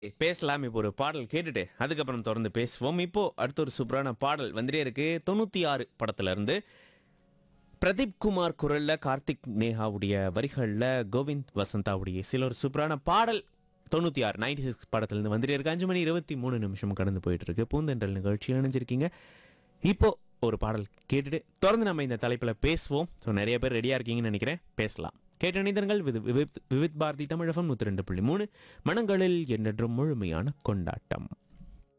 பேசலாம் இப்போ ஒரு பாடல் கேட்டுட்டு அதுக்கப்புறம் தொடர்ந்து பேசுவோம் இப்போ அடுத்த ஒரு சூப்பரான பாடல் வந்துட்டே இருக்கு தொண்ணூத்தி ஆறு படத்துல இருந்து பிரதீப் குமார் குரல்ல கார்த்திக் நேஹாவுடைய வரிகள்ல கோவிந்த் வசந்தாவுடைய சில ஒரு சூப்பரான பாடல் தொண்ணூத்தி ஆறு நைன்டி சிக்ஸ் படத்துல இருந்து வந்துட்டே இருக்கு அஞ்சு மணி இருபத்தி மூணு நிமிஷம் கடந்து போயிட்டு இருக்கு பூந்தென்றல் நிகழ்ச்சியில் இணைஞ்சிருக்கீங்க இப்போ ஒரு பாடல் கேட்டுட்டு தொடர்ந்து நம்ம இந்த தலைப்புல பேசுவோம் ஸோ நிறைய பேர் ரெடியா இருக்கீங்கன்னு நினைக்கிறேன் பேசலாம் கேட்ட இணைந்தர்கள் வித் விவித் விவித் பாரதி தமிழகம் நூற்றி ரெண்டு புள்ளி மூணு மனங்களில் என்றென்றும் முழுமையான கொண்டாட்டம்